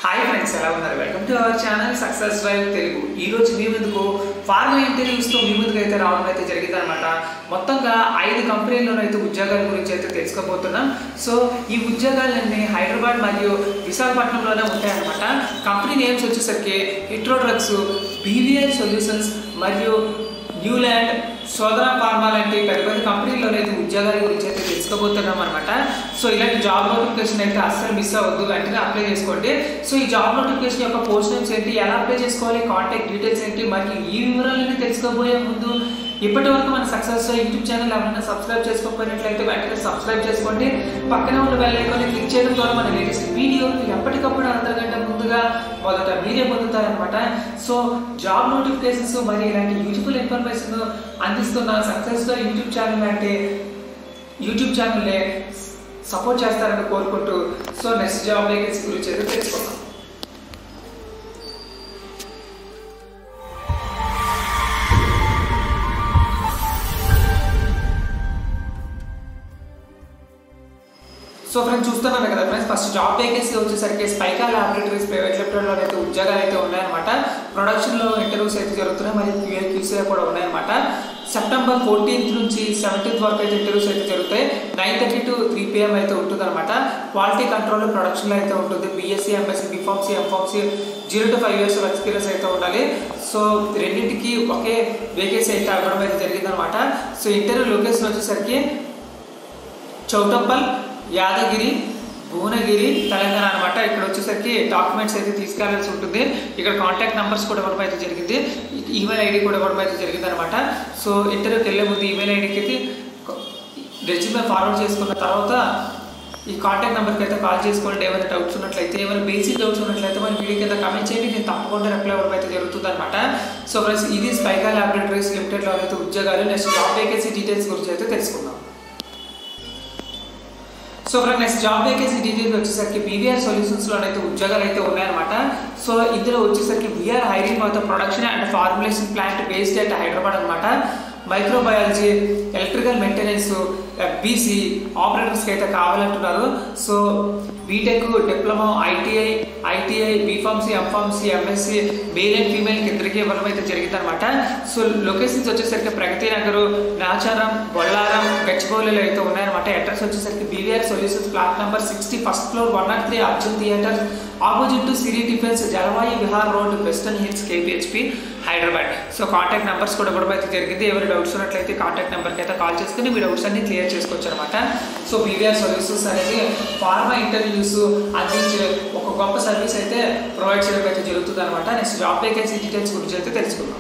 hi friends ఎలా ఉన్నారు welcome to our channel success drive Telugu ఈ రోజు మీ ముందుకు ఫార్మా ఇంటర్వ్యూస్తో మీ ముందుకు అయితే రావడం అయితే జరిగింది అనమాట మొత్తంగా ఐదు కంపెనీల్లోనైతే ఉద్యోగాల గురించి అయితే తెలుసుకోబోతున్నాం సో ఈ ఉద్యోగాలన్నీ హైదరాబాద్ మరియు విశాఖపట్నంలోనే ఉంటాయన్నమాట కంపెనీ నేమ్స్ వచ్చేసరికి హిట్రో డ్రగ్స్ బీవీఆర్ సొల్యూషన్స్ మరియు న్యూల్యాండ్ సోదర ఫార్మా లాంటి పెద్ద పెద్ద కంపెనీల్లో అయితే ఉద్యోగాల గురించి అయితే తెలుసుకోబోతున్నాం అనమాట సో ఇలాంటి జాబ్ నోటిఫికేషన్ అయితే అస్సలు మిస్ అవ్వద్దు వెంటనే అప్లై చేసుకోండి సో ఈ జాబ్ నోటిఫికేషన్ యొక్క పోస్ట్ నేమ్స్ ఏంటి ఎలా అప్లై చేసుకోవాలి కాంటాక్ట్ డీటెయిల్స్ ఏంటి మరియు ఈ వివరాలన్నీ తెలుసుకోబోయే ముందు ఇప్పటి వరకు మన సక్సెస్ యూట్యూబ్ ఛానల్ ఎవరైనా సబ్స్క్రైబ్ చేసుకోకపోయినట్లయితే వెంటనే సబ్స్క్రైబ్ చేసుకోండి పక్కనే ఉన్న బెల్ ఐకాన్ని క్లిక్ చేయడం ద్వారా మన లేటెస్ట్ వీడియోలు ఎప్పటికప్పుడు అందరికంటే ముందుగా మొదట మీరే పొందుతారనమాట సో జాబ్ నోటిఫికేషన్స్ మరియు ఇలాంటి యూజ్ఫుల్ ఇన్ఫర్మేషన్ అందిస్తున్న సక్సెస్ యూట్యూబ్ ఛానల్ అంటే యూట్యూబ్ ఛానల్ని సపోర్ట్ చేస్తారని కోరుకుంటూ సో నెక్స్ట్ జాబ్ వేకెన్సీ గురించి అయితే తెలుసుకుందాం సో ఫ్రెండ్స్ చూస్తున్నారు కదా ఫ్రెండ్స్ ఫస్ట్ జాబ్ వేకెన్సీ వచ్చేసరికి స్పైకా ల్యాబొరేటరీస్ ప్రైవేట్ లిమిటెడ్లో అయితే ఉద్యోగాలు అయితే ఉన్నాయన్నమాట ప్రొడక్షన్లో ఇంటర్వ్యూస్ అయితే జరుగుతున్నాయి మరియు క్యూఏ క్యూసీ కూడా ఉన్నాయన్నమాట సెప్టెంబర్ ఫోర్టీన్త్ నుంచి సెవెంటీన్త్ వరకు అయితే ఇంటర్వ్యూస్ అయితే జరుగుతాయి nine thirty to three PM అయితే ఉంటుంది అనమాట క్వాలిటీ కంట్రోల్ ప్రొడక్షన్లో అయితే ఉంటుంది BSc MSc B Pharmacy M Pharmacy zero to five years experience అయితే ఉండాలి సో రెండింటికి ఒకే వేకెన్సీ అయితే అవ్వడం అయితే జరిగిందనమాట సో ఇంటర్వ్యూ లొకేషన్ వచ్చేసరికి చౌటప్పల్ యాదగిరి భువనగిరి తెలంగాణ అనమాట ఇక్కడ వచ్చేసరికి డాక్యుమెంట్స్ అయితే తీసుకెళ్లాల్సి ఉంటుంది ఇక్కడ కాంటాక్ట్ నెంబర్స్ కూడా ఇవ్వడం అయితే జరిగింది ఈమెయిల్ ఐడి కూడా ఇవ్వడం అయితే జరిగింది అనమాట సో ఇంటర్వ్యూకి వెళ్ళే ముందు ఈమెయిల్ ఐడికి అయితే రెజ్యూమే ఫార్వర్డ్ చేసుకున్న తర్వాత ఈ కాంటాక్ట్ నెంబర్కి అయితే కాల్ చేసుకోండి ఏమైనా డౌట్స్ ఉన్నట్లయితే ఏమైనా బేసిక్ డౌట్స్ ఉన్నట్లయితే మన వీడియో కింద కమెంట్ చేయండి నేను తప్పకుండా రిప్లై అవ్వడం అయితే జరుగుతుంది అనమాట సో ఫ్రెండ్స్ ఇది స్పైకా ల్యాబొరేటరీస్ లిమిటెడ్లో అయితే ఉద్యోగాలు నెక్స్ట్ జాబ్ వేకెన్సీ డీటెయిల్స్ గురించి అయితే తెలుసుకుందాం so friend next job vacancy details వచ్చేసరికి బీవీఆర్ సొల్యూషన్స్లో అయితే ఉద్యోగాలు అయితే ఉన్నాయన్నమాట సో ఇందులో వచ్చేసరికి we are hiring for the production and formulation plant based at Hyderabad అనమాట మైక్రోబయాలజీ ఎలక్ట్రికల్ మెయింటెనెన్స్ బీసీ ఆపరేటర్స్కి అయితే కావాలంటున్నారు so BTech diploma ITI ITI B Pharmacy M Pharmacy MSc male and ఫీమేల్కి ఇద్దరికి ఇవ్వడం అయితే జరిగిందనమాట సో లొకేషన్స్ వచ్చేసరికి ప్రగతి నగర్ నాచారం బొల్లారం గచ్చిబౌలిలో అయితే ఉన్నాయన్నమాట అడ్రస్ వచ్చేసరికి BVR solutions plot number sixty first floor one naught three Arjun theatre opposite to Siri defence Jalavayu Vihar road western hills KPHB Hyderabad so contact numbers కూడా ఇవ్వడం అయితే జరిగింది ఎవరి డౌట్స్ ఉన్నట్లయితే కాంటాక్ట్ నెంబర్కి అయితే కాల్ చేసుకుని మీ డౌట్స్ అన్ని క్లియర్ చేసుకోవచ్చు అనమాట సో బీవీఆర్ సర్వీసెస్ అనేది ఫార్మా ఇంటర్వ్యూస్ అందించే ఒక గొప్ప సర్వీస్ అయితే ప్రొవైడ్ చేయడం అయితే జరుగుతుంది అనమాట నెక్స్ట్ జాబ్ వేకెన్సీ డీటెయిల్స్ గురించి అయితే తెలుసుకుందాం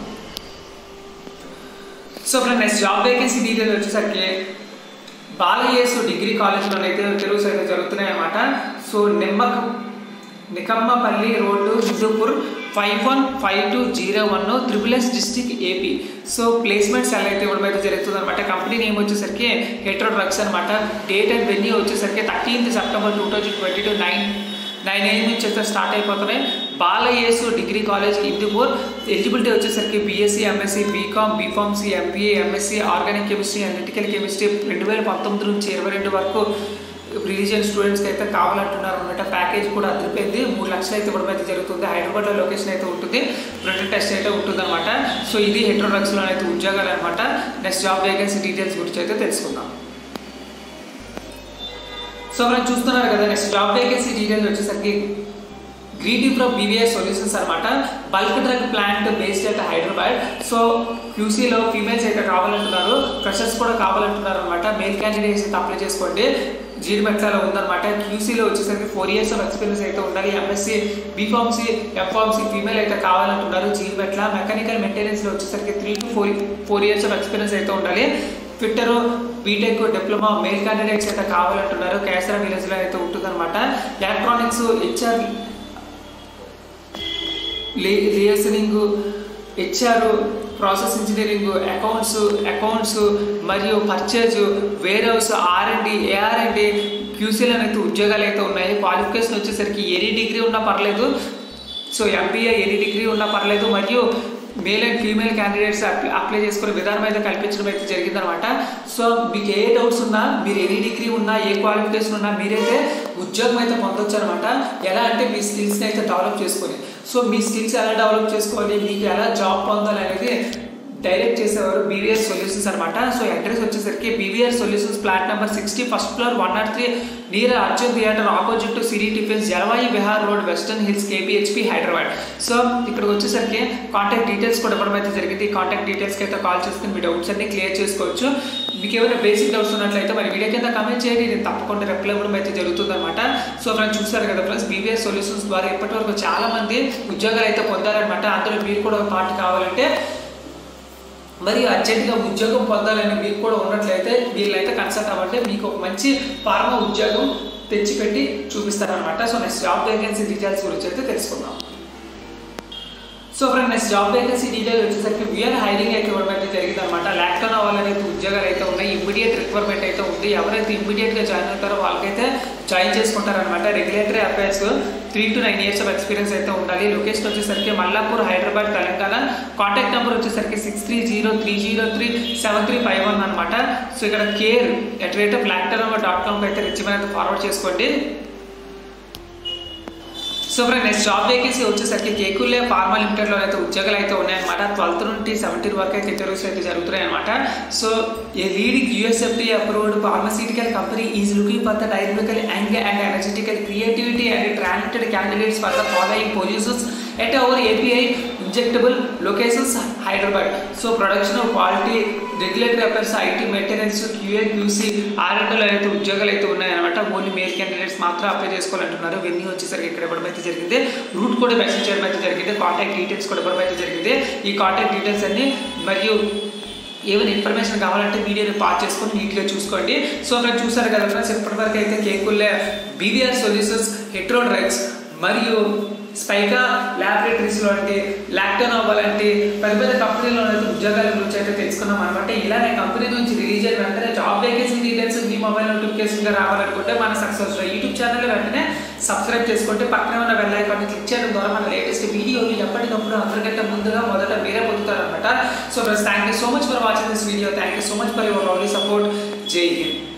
so friend next job vacancy details వచ్చేసరికి బాలయేసు డిగ్రీ కాలేజ్లో అయితే ఇంటర్వ్యూస్ అయితే జరుగుతున్నాయి అనమాట so Nimmaka Nikammapalli road Hindupur five one five two zero one triple S district AP so placements ఎలా అయితే ఇవ్వడం అయితే జరుగుతుంది అనమాట కంపెనీ నేమ్ వచ్చేసరికి హెట్రో డ్రగ్స్ అనమాట డేట్ అండ్ వెన్యూ వచ్చేసరికి thirteenth September two thousand twenty two nine nine eight నుంచి అయితే స్టార్ట్ అయిపోతున్నాయి Balayesu degree college Hindupur eligibility వచ్చేసరికి BSc MSc BCom B Pharmacy MBA MSc organic chemistry analytical chemistry రెండు వేల పంతొమ్మిది నుంచి ఇరవై రెండు వరకు రిలీజియన్ స్టూడెంట్స్కి అయితే కావాలంటున్నారు అనమాట ప్యాకేజ్ కూడా అదిరిపోయింది మూడు లక్షలు అయితే ఇవ్వడం అయితే జరుగుతుంది హైదరాబాద్లో లొకేషన్ అయితే ఉంటుంది రిటర్న్ టెస్ట్ అయితే ఉంటుందన్నమాట సో ఇది హెట్రోడ్రగ్స్లో అయితే ఉద్యోగాలు అనమాట నెక్స్ట్ జాబ్ వేకెన్సీ డీటెయిల్స్ గురించి అయితే తెలుసుకుందాం సో మనం చూస్తున్నారు కదా నెక్స్ట్ జాబ్ వేకెన్సీ డీటెయిల్స్ వచ్చేసరికి గ్రీటీ ఫ్రమ్ బీవీఎస్ సొల్యూషన్స్ అనమాట బల్క్ డ్రగ్ ప్లాంట్ బేస్డ్ అయితే హైదరాబాద్ సో క్యూసీలో ఫీమేల్స్ అయితే కావాలంటున్నారు ఫ్రెషర్స్ కూడా కావాలంటున్నారు అనమాట మేల్ క్యాండిడేట్స్ అయితే అప్లై చేసుకోండి జీడిమెట్లలో ఉందన్నమాట క్యూసీలో వచ్చేసరికి ఫోర్ ఇయర్స్ ఆఫ్ ఎక్స్పీరియన్స్ అయితే ఉండాలి ఎంఎస్సీ బీఫార్మసీ ఎంఫార్మసీ ఫీమేల్ అయితే కావాలంటున్నారు జీడిమెట్ల మెకానికల్ మెయింటెనెన్స్లో వచ్చేసరికి three to four four years of experience అయితే ఉండాలి ట్విట్టర్ బీటెక్ డిప్లొమా మేల్ క్యాండిడేట్స్ అయితే కావాలంటున్నారు కేసరా విలేజ్లో అయితే ఉంటుందన్నమాట electronics HR liaisoning HR process engineering accounts accounts మరియు purchase warehouse R and D AR and D క్యూసీలు అయితే ఉద్యోగాలు అయితే ఉన్నాయి క్వాలిఫికేషన్ వచ్చేసరికి ఎనీ డిగ్రీ ఉన్నా పర్లేదు సో ఎంబీఏ ఎనీ డిగ్రీ ఉన్నా పర్లేదు మరియు male and female candidates apply చేసుకునే విధానం అయితే కల్పించడం అయితే జరిగిందనమాట సో మీకు ఏ డౌట్స్ ఉన్నా మీరు ఎనీ డిగ్రీ ఉన్నా ఏ క్వాలిఫికేషన్ ఉన్నా మీరైతే ఉద్యోగం అయితే పొందొచ్చు అనమాట ఎలా అంటే మీ స్కిల్స్ని అయితే డెవలప్ చేసుకొని సో మీ స్కిల్స్ ఎలా డెవలప్ చేసుకోవాలి మీకు ఎలా జాబ్ పొందాలి అనేది డైరెక్ట్ చేసేవారు బీవీఆర్ సొల్యూషన్స్ అనమాట సో అడ్రస్ వచ్చేసరికి BVR solutions plot number sixty first floor one naught three near Arjun theatre opposite to Siri tiffins Jalavayu Vihar road western hills KPHB Hyderabad so ఇక్కడికి వచ్చేసరికి కాంటాక్ట్ డీటెయిల్స్ కూడా ఇవ్వడం అయితే జరిగింది కాంటాక్ట్ డీటెయిల్స్కి అయితే కాల్ చేసుకుని మీ డౌట్స్ అన్ని క్లియర్ చేసుకోవచ్చు మీకు ఏమైనా బేసిక్ డౌట్స్ ఉన్నట్లయితే మరి వీడియో కింద కమెంట్ చేయండి నేను తప్పకుండా రిప్లై ఇవ్వడం అయితే జరుగుతుందన్నమాట సో ఫ్రెండ్స్ చూసారు కదా ఫ్రెండ్స్ బీవీఆర్ సొల్యూషన్స్ ద్వారా ఇప్పటి వరకు చాలా మంది ఉద్యోగాలు అయితే పొందారనమాట అందులో మీరు కూడా ఒక పార్ట్ కావాలంటే మరి అర్జెంటుగా ఉద్యోగం పొందాలని మీకు కూడా ఉన్నట్లయితే వీళ్ళైతే కన్సల్ట్ అవ్వండి మీకు ఒక మంచి ఫార్మా ఉద్యోగం తెచ్చిపెట్టి చూపిస్తారనమాట so next job vacancy details గురించి అయితే తెలుసుకుందాం so friend next job vacancy detail వచ్చేసరికి విఆర్ హైరింగ్ అయితే ఇవ్వడం అయితే జరిగింది అనమాట ల్యాక్టోన్ వాళ్ళనైతే ఉద్యోగాలు అయితే ఉన్నాయి ఇమ్మీడియట్ రిక్వైర్మెంట్ అయితే ఉంది ఎవరైతే ఇమ్మీడియట్గా జాయిన్ అవుతారో వాళ్ళకైతే జాయిన్ చేసుకుంటారనమాట regulatory affairs three to nine years of experience అయితే ఉండాలి లొకేషన్ వచ్చేసరికి మల్లాపూర్ హైదరాబాద్ తెలంగాణ కాంటాక్ట్ నెంబర్ వచ్చేసరికి six three zero three zero three seven three five one అనమాట సో ఇక్కడ care at rate of lactone dot కామ్కి అయితే రిచ్మెంట్ అయితే ఫార్వర్డ్ చేసుకోండి so friend next job vacancy వచ్చేసరికి కేకులే ఫార్మా లిమిటెడ్లో అయితే ఉద్యోగాలు అయితే ఉన్నాయన్నమాట ట్వెల్త్ నుండి సెవెంటీన్ వరకు అయితే ఇంటర్వ్యూస్ అయితే జరుగుతున్నాయి అనమాట so a leading USFDA approved pharmaceutical company is looking for the dynamical young and energetical creativity and talented candidates for the following positions at our API injectable locations Hyderabad so production quality regulatory affairs IT maintenance QA QC ఆర్ఎండ్లో అయితే ఉద్యోగాలు అయితే ఉన్నాయన్నమాట only male candidates మాత్రం apply చేసుకోవాలంటున్నారు venue వచ్చేసరికి ఇక్కడ ఇవ్వడం అయితే జరిగింది రూట్ కూడా మెసేజ్ చేయడం అయితే జరిగింది కాంటాక్ట్ డీటెయిల్స్ కూడా ఇవ్వడం అయితే జరిగింది ఈ కాంటాక్ట్ డీటెయిల్స్ అన్ని మరియు ఏమైనా ఇన్ఫర్మేషన్ కావాలంటే వీడియోని పాస్ చేసుకొని నీట్గా చూసుకోండి సో అక్కడ చూసారు కదా ఫ్రెండ్స్ ఇప్పటివరకు అయితే Kekule BVR solutions Hetero drugs మరియు స్పైకా ల్యాబొరేటరీస్ లాంటి లాక్టోనోవా లాంటి పెద్ద పెద్ద కంపెనీలో అయితే ఉద్యోగాల గురించి అయితే తెలుసుకున్నాం అనమాట ఇలానే కంపెనీ నుంచి రిలీజ్ అయిన వెంటనే జాబ్ వేకెన్సీ డీటెయిల్స్ మీ మొబైల్ నోటిఫికేషన్గా రావాలనుకుంటే మన సక్సెస్ యూట్యూబ్ ఛానల్ వెంటనే సబ్స్క్రైబ్ చేసుకుంటే పక్కనే ఉన్న బెల్ ఐకాన్ని క్లిక్ చేయడం ద్వారా మన లేటెస్ట్ వీడియోలు ఎప్పటికప్పుడు అందరికంటే ముందుగా మొదట మీరే పొందుతారనమాట so friends thank you so much for watching this video thank you so much for your lovely support Jai Hind